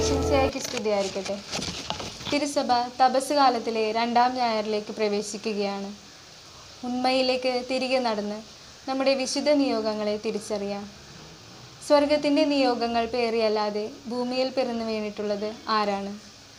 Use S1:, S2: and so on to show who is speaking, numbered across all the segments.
S1: ഈശോയ്ക്ക് സ്തുതിയായിരിക്കട്ടെ തിരുസഭ തപസ് കാലത്തിലെ രണ്ടാം ഞായറിലേക്ക് പ്രവേശിക്കുകയാണ് ഉണ്മയിലേക്ക് തിരികെ നടന്ന് നമ്മുടെ വിശുദ്ധ നിയോഗങ്ങളെ തിരിച്ചറിയാം സ്വർഗത്തിൻ്റെ നിയോഗങ്ങൾ പേറിയല്ലാതെ ഭൂമിയിൽ പിറന്നു വീണിട്ടുള്ളത് ആരാണ്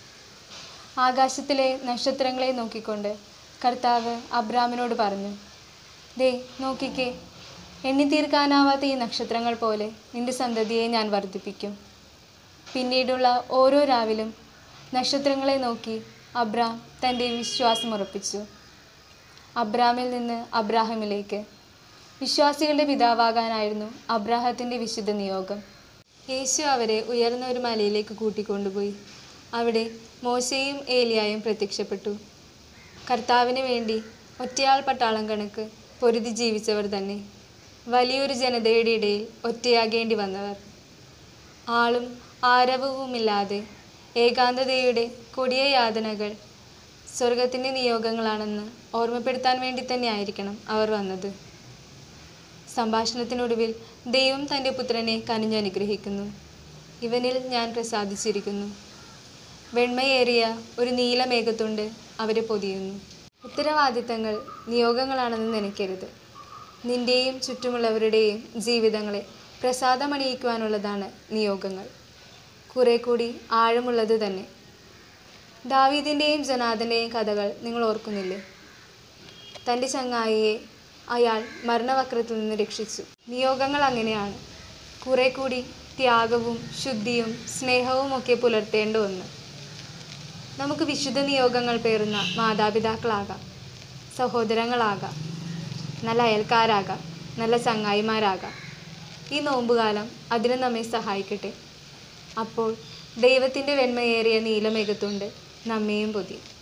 S1: ആകാശത്തിലെ നക്ഷത്രങ്ങളെ നോക്കിക്കൊണ്ട് കർത്താവ് അബ്രാമിനോട് പറഞ്ഞു ദേ നോക്കിക്കേ എണ്ണി തീർക്കാനാവാത്ത ഈ നക്ഷത്രങ്ങൾ പോലെ നിന്റെ സന്തതിയെ ഞാൻ വർദ്ധിപ്പിക്കും പിന്നീടുള്ള ഓരോ രാവിലും നക്ഷത്രങ്ങളെ നോക്കി അബ്രാം തൻ്റെ വിശ്വാസം ഉറപ്പിച്ചു അബ്രാമിൽ നിന്ന് അബ്രാഹമിലേക്ക് വിശ്വാസികളുടെ പിതാവാകാനായിരുന്നു അബ്രാഹത്തിൻ്റെ വിശുദ്ധ നിയോഗം യേശു അവരെ ഉയർന്ന ഒരു മലയിലേക്ക് കൂട്ടിക്കൊണ്ടുപോയി അവിടെ മോശയും ഏലിയായും പ്രത്യക്ഷപ്പെട്ടു കർത്താവിന് വേണ്ടി ഒറ്റയാൾ പട്ടാളം കണക്ക് പൊരുതി ജീവിച്ചവർ തന്നെ വലിയൊരു ജനതയുടെ ഇടയിൽ ഒറ്റയാകേണ്ടി വന്നവർ ആളും ആരവവുമില്ലാതെ ഏകാന്തതയുടെ കൊടിയ യാതനകൾ സ്വർഗത്തിൻ്റെ നിയോഗങ്ങളാണെന്ന് ഓർമ്മപ്പെടുത്താൻ വേണ്ടി തന്നെ ആയിരിക്കണം അവർ വന്നത് സംഭാഷണത്തിനൊടുവിൽ ദൈവം തൻ്റെ പുത്രനെ കനിഞ്ഞനുഗ്രഹിക്കുന്നു ഇവനിൽ ഞാൻ പ്രസാദിച്ചിരിക്കുന്നു വെണ്മയേറിയ ഒരു നീലമേഘത്തുണ്ട് അവരെ പൊതിയുന്നു ഉത്തരവാദിത്തങ്ങൾ നിയോഗങ്ങളാണെന്ന് നനയ്ക്കരുത് നിന്റെയും ചുറ്റുമുള്ളവരുടെയും ജീവിതങ്ങളെ പ്രസാദമണിയിക്കുവാനുള്ളതാണ് നിയോഗങ്ങൾ കുറെ കൂടി ആഴമുള്ളത് തന്നെ ദാവീദിൻ്റെയും ജനാദൻ്റെയും കഥകൾ നിങ്ങൾ ഓർക്കുന്നില്ലേ തൻ്റെ ചങ്ങായിയെ അയാൾ മരണവക്രത്തിൽ നിന്ന് രക്ഷിച്ചു നിയോഗങ്ങൾ അങ്ങനെയാണ് കുറെ കൂടി ത്യാഗവും ശുദ്ധിയും സ്നേഹവും ഒക്കെ പുലർത്തേണ്ട ഒന്ന് നമുക്ക് വിശുദ്ധ നിയോഗങ്ങൾ പേറുന്ന മാതാപിതാക്കളാകാം സഹോദരങ്ങളാകാം നല്ല അയൽക്കാരാകാം നല്ല ചങ്ങായിമാരാകാം ഈ നോമ്പുകാലം അതിന് നമ്മെ സഹായിക്കട്ടെ അപ്പോൾ ദൈവത്തിൻ്റെ വെണ്മയേറിയ നീലമേഘത്തുണ്ട് നമ്മെയും പൊതിയും